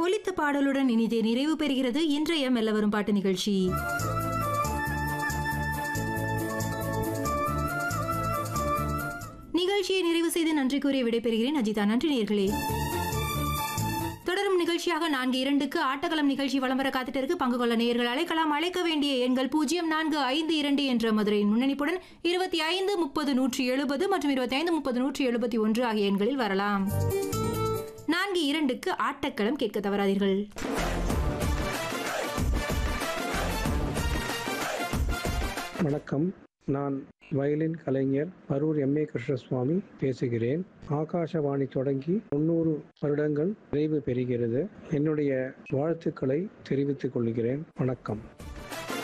ஒலித்த பாடலுடன் இனிதே நிறைவு பெறுகிறது இன்றைய மெல்ல வரும் பாட்டு நிகழ்ச்சி நிகழ்ச்சியை நிறைவு செய்து நன்றி கூறிய விடைபெறுகிறேன் அஜிதா நன்றி நேர்களே தொடரும் நிகழ்ச்சியாக நான்கு இரண்டுக்கு ஆட்டகளம் நிகழ்ச்சி வலம் வர காத்துட்டு இருக்கு பங்கு கொள்ள நேயர்கள் அழைக்கலாம் அழைக்க வேண்டிய எண்கள் பூஜ்ஜியம் நான்கு ஐந்து இரண்டு என்ற மதுரையின் முன்னணிப்புடன் இருபத்தி ஐந்து முப்பது நூற்றி எழுபது மற்றும் இருபத்தி ஐந்து முப்பது நூற்றி எழுபத்தி ஒன்று ஆகிய எண்களில் வரலாம் நான்கு இரண்டுக்கு ஆட்டக்களம் கேட்க தவறாதீர்கள் வணக்கம் நான் வயலின் கலைஞர் அரூர் எம் ஏ கிருஷ்ணசுவாமி பேசுகிறேன் ஆகாஷவாணி தொடங்கி தொண்ணூறு வருடங்கள் நிறைவு பெறுகிறது என்னுடைய வாழ்த்துக்களை தெரிவித்துக் கொள்கிறேன் வணக்கம்